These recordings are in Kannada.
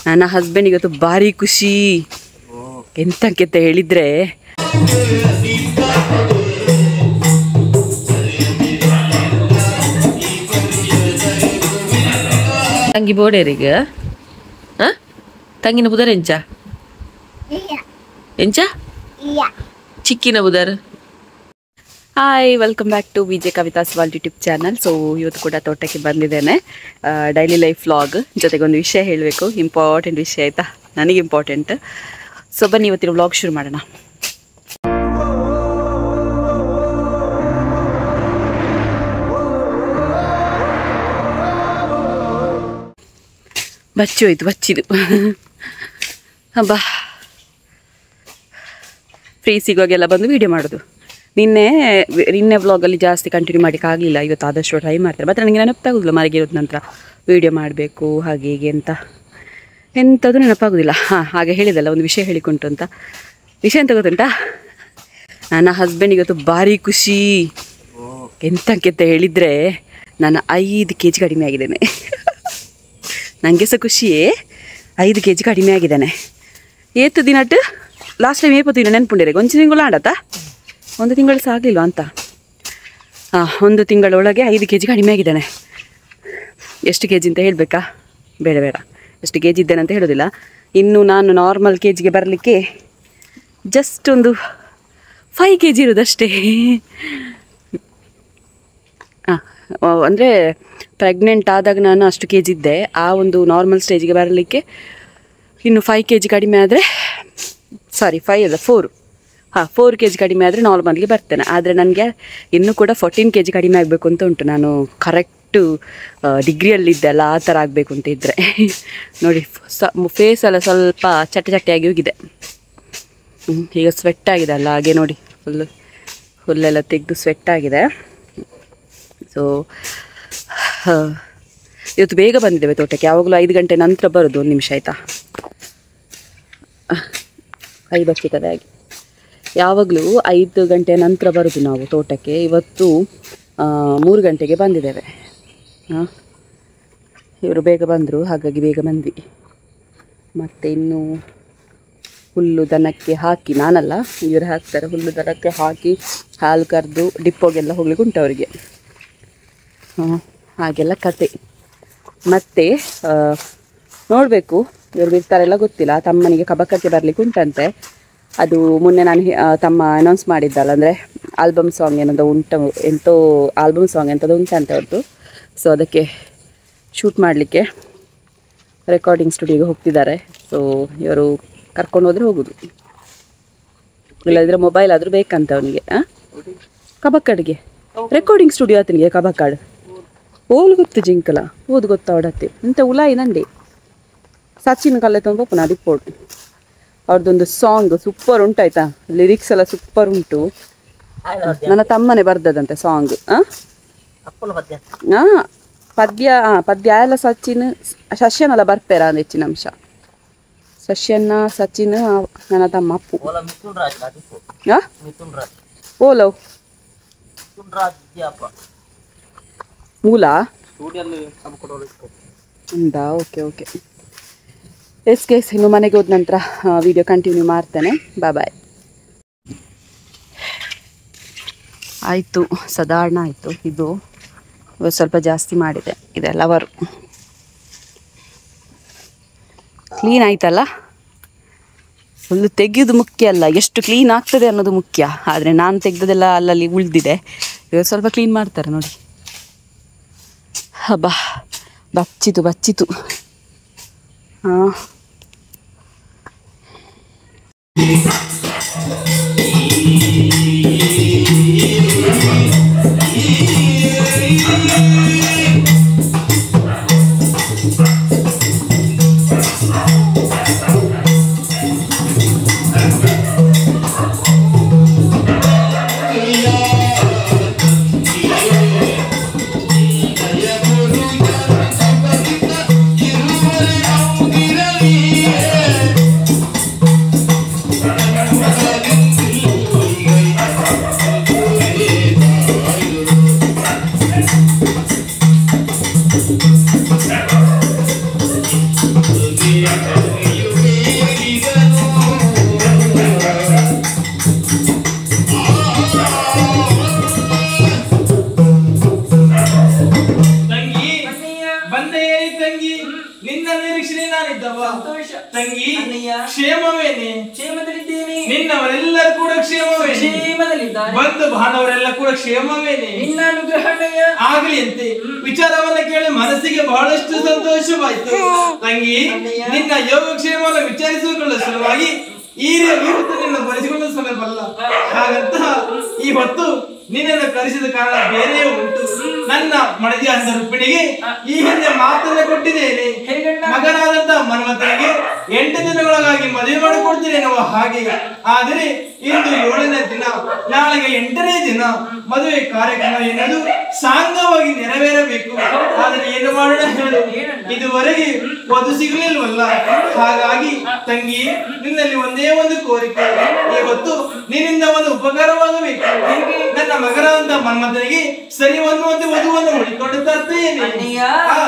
ನನ್ನ ಹಸ್ಬೆಂಡ್ ಇವತ್ತು ಭಾರಿ ಖುಷಿ ಎಂತಕ್ಕೆ ಅಂತ ಹೇಳಿದ್ರೆ ತಂಗಿ ಬೋಡೇರಿಗೆ ಹಾಂ ತಂಗಿನ ಬುಧರ್ ಎಂಚ ಎಂಚ ಚಿಕ್ಕಿನ ಬುಧರ್ hi welcome back to Vijay Kavita ಸ್ವಾಲ್ ಯೂಟ್ಯೂಬ್ ಚಾನಲ್ ಸೊ ಇವತ್ತು ಕೂಡ ತೋಟಕ್ಕೆ ಬಂದಿದ್ದೇನೆ ಡೈಲಿ ಲೈಫ್ ವ್ಲಾಗ್ ಜೊತೆಗೆ ಒಂದು ವಿಷಯ ಹೇಳಬೇಕು ಇಂಪಾರ್ಟೆಂಟ್ ವಿಷಯ ಆಯಿತಾ ನನಗೆ ಇಂಪಾರ್ಟೆಂಟ್ ಸೊ ಬನ್ನಿ ಇವತ್ತಿನ ವ್ಲಾಗ್ ಶುರು ಮಾಡೋಣ ಬಚ್ಚಿ ಹೋಯ್ತು ಬಚ್ಚಿದು ಹಬ್ಬ ಫ್ರೀ ಸಿಗುವಾಗೆಲ್ಲ ಬಂದು ವೀಡಿಯೋ ಮಾಡೋದು ನಿನ್ನೆ ನಿನ್ನೆ ವ್ಲಾಗಲ್ಲಿ ಜಾಸ್ತಿ ಕಂಟಿನ್ಯೂ ಮಾಡೋಕ್ಕೆ ಆಗಲಿಲ್ಲ ಇವತ್ತು ಆದಷ್ಟು ಟ್ರೈ ಮಾಡ್ತಾರೆ ಮತ್ತು ನನಗೆ ನೆನಪಾಗೋದಿಲ್ಲ ಮಲಗಿರೋದ ನಂತರ ವೀಡಿಯೋ ಮಾಡಬೇಕು ಹಾಗೆ ಹೀಗೆ ಅಂತ ಎಂಥದ್ದು ನೆನಪಾಗೋದಿಲ್ಲ ಹಾಂ ಹಾಗೆ ಹೇಳಿದಲ್ಲ ಒಂದು ವಿಷಯ ಹೇಳಿಕೊಂಟು ಅಂತ ವಿಷಯ ಎಂತ ಗೊತ್ತುಂಟಾ ನನ್ನ ಹಸ್ಬೆಂಡ್ ಇವತ್ತು ಭಾರಿ ಖುಷಿ ಎಂತಕ್ಕೆ ಅಂತ ಹೇಳಿದರೆ ನಾನು ಐದು ಕೆ ಜಿ ಕಡಿಮೆ ಆಗಿದ್ದೇನೆ ನನಗೆ ಸಹ ಖುಷಿಯೇ ಐದು ಕೆ ಜಿ ಕಡಿಮೆ ಆಗಿದ್ದಾನೆ ಏತು ದಿನಟ್ಟು ಲಾಸ್ಟ್ ಟೈಮ್ ಏಪತ್ತು ದಿನ ನೆನ್ಪುಂಡಿರೆ ಒಂದು ತಿಂಗಳು ಆಡತ್ತಾ ಒಂದು ತಿಂಗಳು ಸಹ ಆಗಲಿಲ್ಲ ಅಂತ ಹಾಂ ಒಂದು ತಿಂಗಳೊಳಗೆ ಐದು ಕೆ ಜಿ ಕಡಿಮೆ ಆಗಿದ್ದಾನೆ ಎಷ್ಟು ಕೆ ಜಿ ಅಂತ ಹೇಳಬೇಕಾ ಬೇಡ ಬೇಡ ಎಷ್ಟು ಕೆ ಜಿ ಇದ್ದೇನೆ ಅಂತ ಹೇಳೋದಿಲ್ಲ ಇನ್ನು ನಾನು ನಾರ್ಮಲ್ ಕೆ ಜಿಗೆ ಬರಲಿಕ್ಕೆ ಜಸ್ಟ್ ಒಂದು ಫೈ ಕೆ ಜಿ ಇರೋದಷ್ಟೇ ಹಾಂ ಅಂದರೆ ಪ್ರೆಗ್ನೆಂಟ್ ಆದಾಗ ನಾನು ಅಷ್ಟು ಕೆ ಜಿ ಇದ್ದೆ ಆ ಒಂದು ನಾರ್ಮಲ್ ಸ್ಟೇಜಿಗೆ ಬರಲಿಕ್ಕೆ ಇನ್ನು ಫೈವ್ ಕೆ ಜಿ ಕಡಿಮೆ ಆದರೆ ಸಾರಿ ಫೈವ್ ಅಲ್ಲ ಫೋರು ಹಾಂ ಫೋರ್ ಕೆ ಜಿ ಕಡಿಮೆ ಆದರೆ ನಾರ್ಮಲ್ಗೆ ಬರ್ತೇನೆ ಆದರೆ ನನಗೆ ಇನ್ನೂ ಕೂಡ ಫೋರ್ಟೀನ್ ಕೆ ಜಿ ಕಡಿಮೆ ಆಗಬೇಕು ಅಂತ ಉಂಟು ನಾನು ಕರೆಕ್ಟು ಡಿಗ್ರಿಯಲ್ಲಿದ್ದೆಲ್ಲ ಆ ಥರ ಆಗಬೇಕು ಅಂತ ಇದ್ದರೆ ನೋಡಿ ಸ ಫೇಸ್ ಎಲ್ಲ ಸ್ವಲ್ಪ ಚಟ್ಟೆ ಚಟ್ಟೆಯಾಗಿ ಹೋಗಿದೆ ಹ್ಮ್, ಈಗ ಸ್ವೆಟ್ ಆಗಿದೆ ಅಲ್ಲ ಹಾಗೆ ನೋಡಿ ಫುಲ್ಲು ಹುಲ್ಲೆಲ್ಲ ತೆಗೆದು ಸ್ವೆಟ್ ಆಗಿದೆ ಸೊ ಇವತ್ತು ಬೇಗ ಬಂದಿದ್ದೇವೆ ತೋಟಕ್ಕೆ ಯಾವಾಗಲೂ ಐದು ಗಂಟೆ ನಂತರ ಬರೋದು ಒಂದು ನಿಮಿಷ ಆಯಿತಾ ಕೈ ಬಚ್ಚಿತದೆ ಹಾಗೆ ಯಾವಾಗಲೂ ಐದು ಗಂಟೆ ನಂತರ ಬರೋದು ನಾವು ತೋಟಕ್ಕೆ ಇವತ್ತು ಆ, ಮೂರು ಗಂಟೆಗೆ ಬಂದಿದ್ದೇವೆ ಹಾಂ ಇವರು ಬೇಗ ಬಂದರು ಹಾಗಾಗಿ ಬೇಗ ಬಂದ್ವಿ ಮತ್ತು ಇನ್ನು ಹುಲ್ಲು ದನಕ್ಕೆ ಹಾಕಿ ನಾನಲ್ಲ ಇವರು ಹಾಕ್ತಾರೆ ಹುಲ್ಲು ದನಕ್ಕೆ ಹಾಕಿ ಹಾಲು ಕರೆದು ಡಿಪ್ಪೋಗೆಲ್ಲ ಹೋಗ್ಲಿಕ್ಕೆ ಉಂಟು ಅವರಿಗೆ ಹಾಂ ಹಾಗೆಲ್ಲ ಕತೆ ಮತ್ತು ನೋಡಬೇಕು ಇವರು ಬಿಡ್ತಾರೆಲ್ಲ ಗೊತ್ತಿಲ್ಲ ತಮ್ಮನಿಗೆ ಕಬಕಕ್ಕೆ ಬರಲಿಕ್ಕೆ ಉಂಟಂತೆ ಅದು ಮೊನ್ನೆ ನಾನು ಹೇ- ಆ, ತಮ್ಮ ಅನೌನ್ಸ್ ಮಾಡಿದ್ದಲ್ಲ ಅಂದರೆ ಆಲ್ಬಮ್ ಸಾಂಗ್ ಏನೋ ಉಂಟು ಎಂತೋ ಆಲ್ಬಮ್ ಸಾಂಗ್ ಎಂಥದ್ದು ಉಂಟಂತೆ ಅವ್ರದ್ದು ಸೊ ಅದಕ್ಕೆ ಶೂಟ್ ಮಾಡಲಿಕ್ಕೆ ರೆಕಾರ್ಡಿಂಗ್ ಸ್ಟುಡಿಯೋಗೆ ಹೋಗ್ತಿದ್ದಾರೆ ಸೊ ಇವರು ಕರ್ಕೊಂಡು ಹೋದರೆ ಹೋಗೋದು ಇಲ್ಲದಿದ್ರೆ ಮೊಬೈಲ್ ಆದರೂ ಬೇಕಂತ ಅವನಿಗೆ ಕಬಕ್ಕಡ್ಗೆ ರೆಕಾರ್ಡಿಂಗ್ ಸ್ಟುಡಿಯೋ ಆತನಿಗೆ ಕಬಕ್ಕಾಡ್ ಓಲ್ ಗೊತ್ತು ಜಿಂಕಲ ಓದು ಗೊತ್ತ ಅವಡತ್ತೆ ಇಂಥ ಉಲಾಯಿ ನಂಡಿ ಸಚಿನ್ ಕಲ್ಲೆ ತುಂಬ ಪುನಃ ರಿಪೋರ್ಟ್ ಅವ್ರದ್ದೊಂದು ಸಾಂಗ್ ಸೂಪರ್ ಉಂಟಾಯ್ತಾ ಲಿರಿಕ್ಸ್ ಎಲ್ಲ ಸೂಪರ್ ಉಂಟು ನನ್ನ ತಮ್ಮನೆ ಬರ್ದದಂತೆ ಸಾಂಗ್ ಹಾಂ ಪದ್ಯ ಆ, ಪದ್ಯ ಎಲ್ಲ ಸಚಿನ್ ಶಶ್ಯನೆಲ್ಲ ಬರ್ಪೇರ ಅಂದ ಹೆಚ್ಚಿನ ಅಂಶ ಸಶ್ಯನ್ನ ಸಚಿನ್ ಆ, ನನ್ನ ತಮ್ಮ ಅಪ್ಪು ಆ? ಓಲೋ ಮೂಲ ಉಂಟಾ ಓಕೆ ಓಕೆ ಎಸ್ ಕೇಸ್ ಇನ್ನು ಮನೆಗೆ ಹೋದ ನಂತರ ವಿಡಿಯೋ ಕಂಟಿನ್ಯೂ ಮಾಡ್ತೇನೆ ಬಾಯ್ ಬಾಯ್ ಆಯಿತು ಸಾಧಾರಣ ಆಯಿತು ಇದು ಇವತ್ತು ಸ್ವಲ್ಪ ಜಾಸ್ತಿ ಮಾಡಿದೆ ಇದೆಲ್ಲ ಅವರು ಕ್ಲೀನ್ ಆಯ್ತಲ್ಲ ಫುಲ್ಲು ತೆಗೆಯೋದು ಮುಖ್ಯ ಅಲ್ಲ ಎಷ್ಟು ಕ್ಲೀನ್ ಆಗ್ತದೆ ಅನ್ನೋದು ಮುಖ್ಯ ಆದರೆ ನಾನು ತೆಗ್ದದೆಲ್ಲ ಅಲ್ಲಲ್ಲಿ ಉಳಿದಿದೆ ಇವತ್ತು ಸ್ವಲ್ಪ ಕ್ಲೀನ್ ಮಾಡ್ತಾರೆ ನೋಡಿ ಹಬ್ಬ ಬಚ್ಚಿತು ಬಚ್ಚಿತು ಹಾಂ Yeah. ನಿರೀಕ್ಷಣೆ ನಾನಿದ್ದವ ಸಂತೋಷ. ತಂಗಿ ಅಣ್ಣಯ್ಯ. ಕ್ಷೇಮವೇನೆ ಕ್ಷೇಮದಲ್ಲಿದ್ದೇನೆ ನಿನ್ನವರೆಲ್ಲರೂ ಕೂಡ ಕ್ಷೇಮವೇನೆ ಕ್ಷೇಮದಲ್ಲಿದ್ದಾರೆ ಬಂಧು ಬಾಂಧವರೆಲ್ಲ ಕೂಡ ಕ್ಷೇಮವೇನೆ ನಿನ್ನ ಅನುಗ್ರಹ ಅಣ್ಣಯ್ಯ ಆಗಲಿ ಅಂತೆ ವಿಚಾರವನ್ನ ಕೇಳಿ ಮನಸ್ಸಿಗೆ ಬಹಳಷ್ಟು ಸಂತೋಷವಾಯ್ತು ತಂಗಿ ಅಣ್ಣಯ್ಯ. ನಿನ್ನ ಯೋಗಕ್ಷೇಮವನ್ನು ವಿಚಾರಿಸಿಕೊಳ್ಳುವ ಸಲುವಾಗಿ ಈ ರೀ- ಈ ಹೊತ್ತು ನಿನ್ನ ಬರೆಸಿಕೊಳ್ಳುವ ಸಲುವಲ್ಲ ಹಾಗಂತ ಈ ಹೊತ್ತು ನಿನ್ನನ್ನು ಕರೆಸಿದ ಕಾರಣ ಬೇರೆ ಉಂಟು ನನ್ನ ಮಡದಿ ಅಂದ ರುಕ್ಮಿಣಿಗೆ ಈ ಹಿಂದೆ ಮಾತನ್ನ ಕೊಟ್ಟಿದ್ದೇನೆ ಹೇಗಣ್ಣ? ಮಗನಾದಂತ ಮನ್ಮಥನಿಗೆ ಎಂಟು ದಿನಗಳಾಗಿ ಮದುವೆ ಮಾಡಿಕೊಡ್ತೀನಿ ಎನ್ನುವ ಹಾಗೆ ಆದರೆ ಇಂದು ಏಳನೇ ದಿನ ನಾಳೆಗೆ ಎಂಟನೇ ದಿನ ಮದುವೆ ಕಾರ್ಯಕ್ರಮ ಎನ್ನುವುದು ಸಾಂಗವಾಗಿ ನೆರವೇರಬೇಕು ಆದರೆ ಏನು ಮಾಡೋಣ ಹೇಳು ಇದುವರೆಗೆ ವಧು ಸಿಗಲಿಲ್ವಲ್ಲ ಹಾಗಾಗಿ ತಂಗಿ ನಿನ್ನಲ್ಲಿ ಒಂದೇ ಒಂದು ಕೋರಿಕೆ ಇವತ್ತು ನಿನ್ನಿಂದ ಒಂದು ಉಪಕಾರವಾಗಬೇಕು ನನ್ನ ಮಗನಾದಂತ ಮನ್ಮಥನಿಗೆ ಸರಿ ಅನ್ನುವಂತೆ ವಧುವನ್ನು ಹುಡುಕೊಂಡು ತರ್ತೇನೆ ಅಣ್ಣಯ್ಯ. ಆ,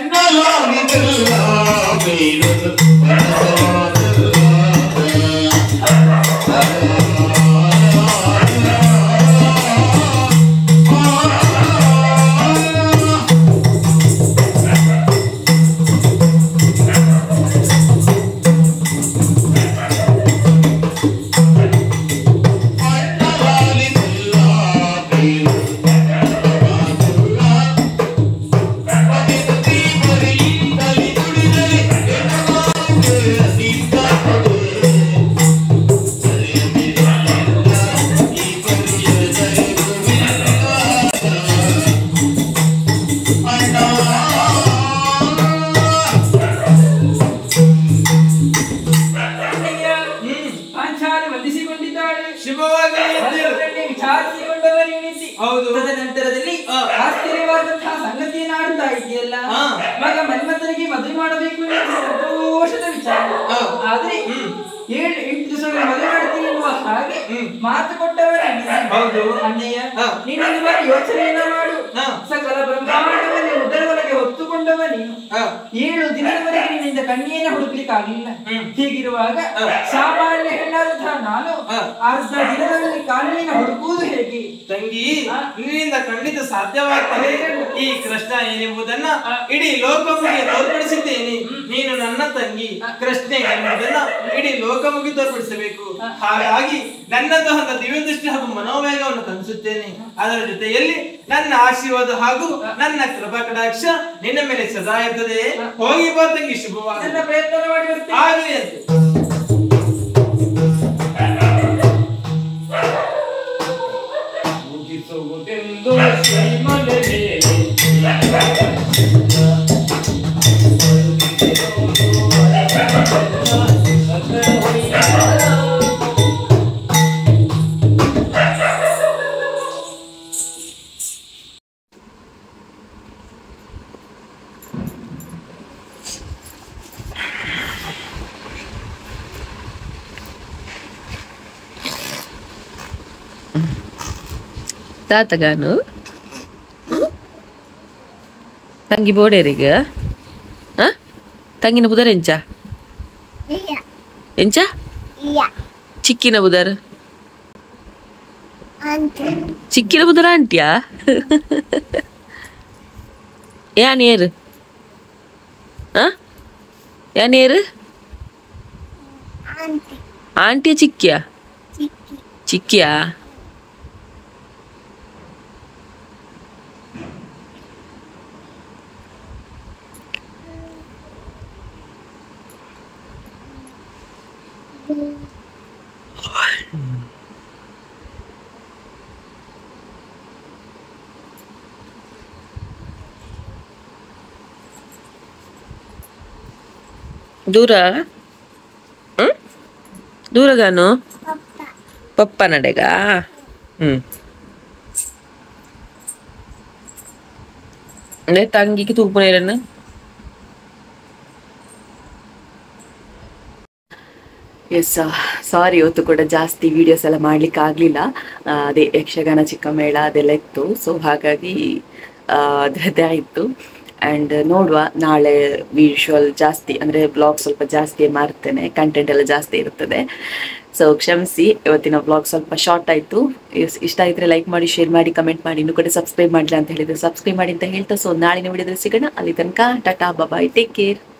ಅಣ್ಣಯ್ಯ ಪಾಂಚಾಲಿ ವಂದಿಸಿಕೊಂಡಿದ್ದಾಳೆ ಶುಭವಾಗಲಿ ಅಂತ ಹೇಳು. ಮನಸ್ಸಿನಲ್ಲಿ ವಿಚಾರಿಸಿಕೊಂಡವರೇನಿದ್ದಿ ಹೌದು. ತದನಂತರದಲ್ಲಿ ಆ. ಆಶ್ಚರ್ಯವಾದಂತಹ ಸಂಗತಿಯನ್ನು ಆಡ್ತಾ ಇದೆಯಲ್ಲ ಆ. ಮಗ ಮನ್ಮಥನಿಗೆ ಮದುವೆ ಮಾಡಬೇಕು ಎನ್ನುವ ಸಂತೋಷದ ವಿಚಾರ ಆ. ಆದ್ರೆ ಏಳು ಎಂಟು ದಿವಸಗಳ ಮದುವೆ ಮಾಡ್ತೀನಿ ಎನ್ನುವ ಹಾಗೆ ಹ್ಮ್. ಮಾತು ಕೊಟ್ಟವರೇ ಹೌದು. ಅಣ್ಣಯ್ಯ ಆ. ನೀನು ಒಂದು ಬಾರಿ ಯೋಚನೆಯನ್ನ ಮಾಡು ಆ. ಸಕಲ ಬ್ರಹ್ಮಾಂಡವನ್ನೇ ಉದರದೊಳಗೆ ಹೊತ್ತುಕೊಂಡವ ನೀನು ಆ, ಏಳು ದಿನದವರೆಗೆ ನಿನ್ನಿಂದ ಕಣ್ಣಿಯನ್ನ ಹುಡುಕ್ಲಿಕ್ಕೆ ಆಗ್ಲಿಲ್ಲ ಹ್ಮ್. ಹೀಗಿರುವಾಗ ಆ. ಸಾಮಾನ್ಯ ಹೆಣ್ಣಾದಂತಹ ನಾನು ಆ. ಅರ್ಧ ದಿನದಲ್ಲಿ ಕಾನೂನಿನ ಹುಡುಕುವುದು ಹೇಗೆ ತಂಗಿ ಆ. ನಿನ್ನಿಂದ ಖಂಡಿತ ಸಾಧ್ಯವಾಗ್ತದೆ ಈ ಕೃಷ್ಣ ಏನೆಂಬುದನ್ನ ಇಡೀ ಲೋಕముಗೆ ತೋರ್ಪಡಿಸಿದ್ದೇನೆ ನೀನು ನನ್ನ ತಂಗಿ ಕೃಷ್ಣ ಎಂಬುದನ್ನ ಇಡೀ ಲೋಕముಗೆ ತೋರ್ಪಡಿಸಬೇಕು ಹಾಗಾಗಿ ನನ್ನದು ಅಂತ ದಿವ್ಯ ದೃಷ್ಟಿ ಹಾಗೂ ಮನೋವೇಗವನ್ನು ಕನಸುತ್ತೇನೆ ಅದರ ಜೊತೆಯಲ್ಲಿ ನನ್ನ ಆಶೀರ್ವಾದ ಹಾಗೂ ನನ್ನ ಕೃಪಾ ಕಟಾಕ್ಷ ನಿನ್ನ ಮೇಲೆ ಸದಾ ಇರ್ತದೆ ಹೋಗಿ ಬಾ ತಂಗಿ ಶುಭವಾದ ನನ್ನ ಪ್ರಯತ್ನ ಮಾಡಿ ಬರ್ತೇನೆ ಆಗಲಿ ಅಂತೆ ಮುಗಿಸುವುದೆಂದು ಶ್ರೀಮನೆ ಮೇಲೆ తాతగాను ತಂಗಿ ಬೋಡೇರಿಗ ಆ ತಂಗಿನ ಬುದರ್ ಎಂಚ ಎಂಚ ಚಿಕ್ಕಿನ ಬುದರ್ ಚಿಕ್ಕಿನ ಬುದರ ಆಂಟಿಯಾ ಯಾನ್ ಏರು ಆ ಯಾನ್ ಏರು ಆಂಟಿಯ ಚಿಕ್ಕಿಯ ಚಿಕ್ಕಿಯಾ ದೂರ ಹ್ಮ್? ದೂರಗಾನು ಪಪ್ಪ ನಡೆಗಾ ಹ್ಮ್ ಅಂದ್ರೆ ತಂಗಿಗೆ ತೂಪುನೇರನ್ನು ಎಸ್ ಸಾರಿ ಇವತ್ತು ಕೂಡ ಜಾಸ್ತಿ ವಿಡಿಯೋಸ್ ಎಲ್ಲ ಮಾಡ್ಲಿಕ್ಕೆ ಆಗಲಿಲ್ಲ ಅದೇ ಯಕ್ಷಗಾನ ಚಿಕ್ಕಮೇಳ ಅದೆಲ್ಲ ಇತ್ತು ಸೊ ಹಾಗಾಗಿ ಆ, ಅದ್ರದ್ದೇ ಆಯಿತು ಆ್ಯಂಡ್ ನೋಡುವ ನಾಳೆ ವಿಶುವಲ್ ಜಾಸ್ತಿ ಅಂದರೆ ಬ್ಲಾಗ್ ಸ್ವಲ್ಪ ಜಾಸ್ತಿ ಮಾಡ್ತೇನೆ ಕಂಟೆಂಟ್ ಎಲ್ಲ ಜಾಸ್ತಿ ಇರ್ತದೆ ಸೊ ಕ್ಷಮಿಸಿ ಇವತ್ತಿನ ಬ್ಲಾಗ್ ಸ್ವಲ್ಪ ಶಾರ್ಟ್ ಆಯಿತು ಇಷ್ಟ ಆಗಿದ್ರೆ ಲೈಕ್ ಮಾಡಿ ಶೇರ್ ಮಾಡಿ ಕಮೆಂಟ್ ಮಾಡಿ ಇನ್ನೂ ಕೂಡ ಸಬ್ಸ್ಕ್ರೈಬ್ ಮಾಡಿಲ್ಲ ಅಂತ ಹೇಳಿದ್ರೆ ಸಬ್ಸ್ಕ್ರೈಬ್ ಮಾಡಿ ಅಂತ ಹೇಳ್ತಾ ಸೊ ನಾಳಿನ ವಿಡಿಯೋದಲ್ಲಿ ಸಿಗೋಣ ಅಲ್ಲಿ ತನಕ ಟಾಟಾ ಬಾಯ್ ಟೇಕ್ ಕೇರ್